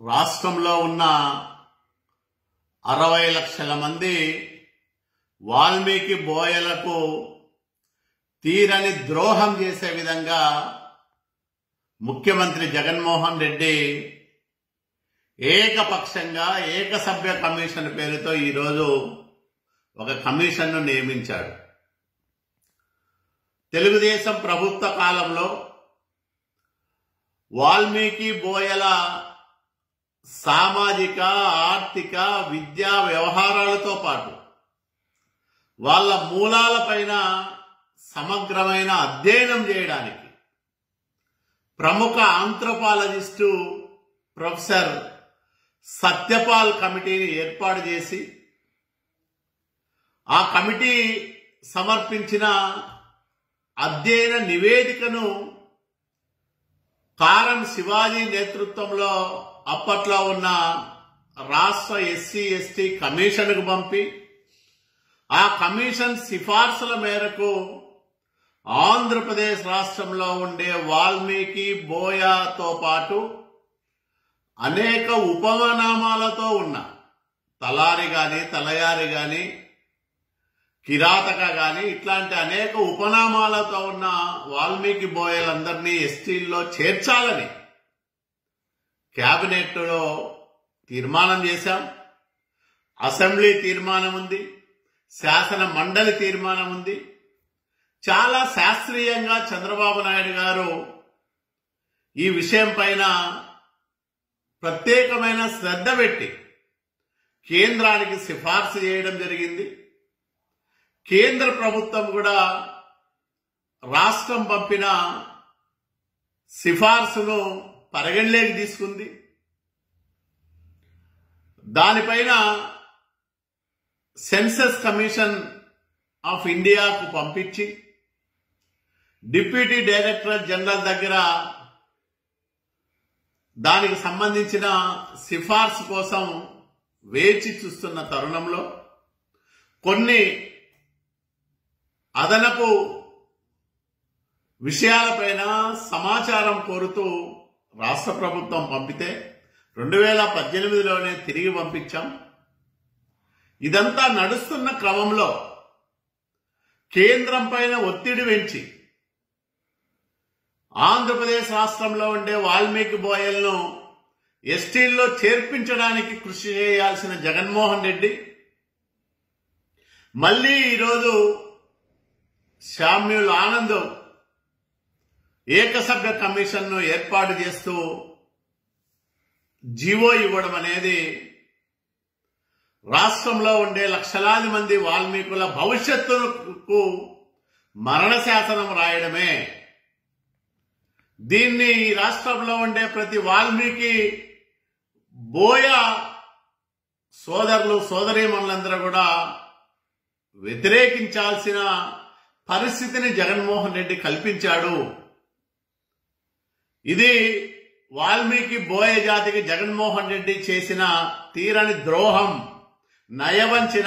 రాష్ట్రంలో ఉన్న అరవై లక్షల మంది వాల్మీకి బోయలకు తీరని ద్రోహం చేసే విధంగా ముఖ్యమంత్రి జగన్మోహన్ రెడ్డి ఏకపక్షంగా ఏకసభ్య కమిషన్ పేరుతో ఈరోజు ఒక కమిషన్ను నియమించాడు తెలుగుదేశం ప్రభుత్వ కాలంలో వాల్మీకి బోయల సామాజిక ఆర్థిక విద్యా వ్యవహారాలతో పాటు వాళ్ళ మూలాలపైన సమగ్రమైన అధ్యయనం చేయడానికి ప్రముఖ ఆంథ్రోపాలజిస్టు ప్రొఫెసర్ సత్యపాల్ కమిటీని ఏర్పాటు చేసి ఆ కమిటీ సమర్పించిన అధ్యయన నివేదికను కారం శివాజీ నేతృత్వంలో అప్పట్లో ఉన్న రాష్ట్ర ఎస్సీ ఎస్టీ కమిషన్కు పంపి ఆ కమిషన్ సిఫార్సుల మేరకు ఆంధ్రప్రదేశ్ రాష్ట్రంలో ఉండే వాల్మీకి బోయాతో పాటు అనేక ఉపనామాలతో ఉన్న తలారి గాని తలయారి గాని కిరాతక గాని ఇట్లాంటి అనేక ఉపనామాలతో ఉన్న వాల్మీకి బోయలందరినీ ఎస్టీల్లో చేర్చాలని క్యాబినెట్లో తీర్మానం చేశాం అసెంబ్లీ తీర్మానం ఉంది శాసన మండలి తీర్మానం ఉంది చాలా శాస్త్రీయంగా చంద్రబాబు నాయుడు గారు ఈ విషయం పైన ప్రత్యేకమైన శ్రద్ధ పెట్టి కేంద్రానికి సిఫార్సు చేయడం జరిగింది కేంద్ర ప్రభుత్వం కూడా రాష్ట్రం పంపిన సిఫార్సును పరిగణలోకి తీసుకుంది దానిపైన సెన్సస్ కమిషన్ ఆఫ్ ఇండియాకు పంపించి డిప్యూటీ డైరెక్టర్ జనరల్ దగ్గర దానికి సంబంధించిన సిఫార్సు కోసం వేచి చూస్తున్న తరుణంలో కొన్ని అదనపు విషయాలపైన సమాచారం కోరుతూ రాష్ట్ర ప్రభుత్వం పంపితే రెండు వేల పద్దెనిమిదిలోనే తిరిగి పంపించాం ఇదంతా నడుస్తున్న క్రమంలో కేంద్రం పైన ఒత్తిడి పెంచి ఆంధ్రప్రదేశ్ రాష్ట్రంలో ఉండే వాల్మీకి బోయలను ఎస్టీల్లో చేర్పించడానికి కృషి చేయాల్సిన జగన్మోహన్ రెడ్డి మళ్ళీ ఈరోజు శామ్యుల్ ఆనంద్ ఏకసభ్య కమిషన్ను ఏర్పాటు చేస్తూ జీవో ఇవ్వడం అనేది రాష్ట్రంలో ఉండే లక్షలాది మంది వాల్మీకుల భవిష్యత్తుకు మరణ శాసనం రాయడమే దీన్ని ఈ రాష్ట్రంలో ఉండే ప్రతి వాల్మీకి బోయ సోదరులు సోదరీమణులందరూ కూడా వ్యతిరేకించాల్సిన పరిస్థితిని జగన్మోహన్ రెడ్డి కల్పించాడు ఇది వాల్మీకి బోయ జాతికి జగన్మోహన్ రెడ్డి చేసిన తీరని ద్రోహం నయవంచిన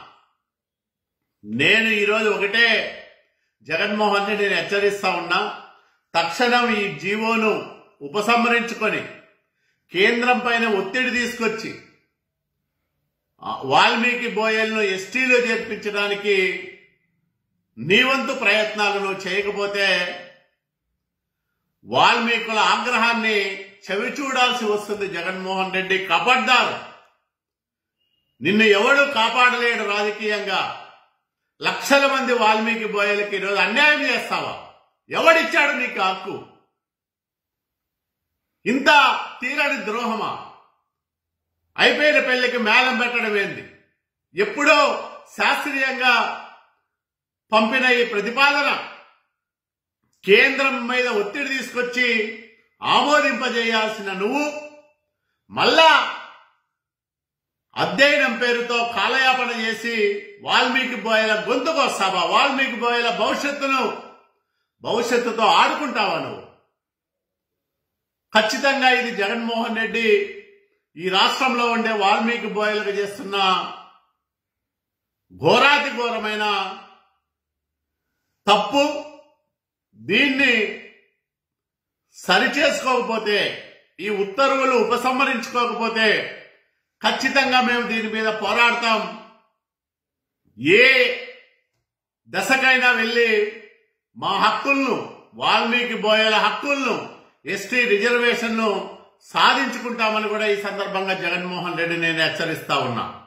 నేను ఈరోజు ఒకటే జగన్మోహన్ రెడ్డిని హెచ్చరిస్తా ఉన్నా తక్షణం ఈ జీవోను ఉపసంహరించుకొని కేంద్రం పైన ఒత్తిడి తీసుకొచ్చి వాల్మీకి బోయల్ను ఎస్టీలో చేర్పించడానికి నీవంతు ప్రయత్నాలను చేయకపోతే వాల్మీకుల ఆగ్రహాన్ని చవి చూడాల్సి వస్తుంది జగన్మోహన్ రెడ్డి కబడ్డారు నిన్ను ఎవడు కాపాడలేడు రాజకీయంగా లక్షల మంది వాల్మీకి బోయలకి ఈరోజు అన్యాయం చేస్తావా ఎవడిచ్చాడు నీకు హక్కు ఇంత తీరని ద్రోహమా అయిపోయిన పెళ్లికి మేళం పెట్టడం ఏంది ఎప్పుడో శాస్త్రీయంగా పంపిన ఈ ప్రతిపాదన కేంద్రం మీద ఒత్తిడి తీసుకొచ్చి ఆమోదింపజేయాల్సిన నువ్వు మళ్ళా అధ్యయనం పేరుతో కాలయాపన చేసి వాల్మీకి బోయల గొంతుకు వస్తావా వాల్మీకి బోయల భవిష్యత్తును భవిష్యత్తుతో ఆడుకుంటావా నువ్వు ఖచ్చితంగా ఇది జగన్మోహన్ రెడ్డి ఈ రాష్ట్రంలో ఉండే వాల్మీకి బోయలకు చేస్తున్న ఘోరాతి ఘోరమైన తప్పు దీన్ని సరిచేసుకోకపోతే ఈ ఉత్తర్వులు ఉపసంహరించుకోకపోతే ఖచ్చితంగా మేము దీని మీద పోరాడతాం ఏ దశకైనా వెళ్ళి మా హక్కులను వాల్మీకి బోయల హక్కులను ఎస్టీ రిజర్వేషన్ను సాధించుకుంటామని కూడా ఈ సందర్భంగా జగన్మోహన్ రెడ్డి నేను హెచ్చరిస్తా ఉన్నా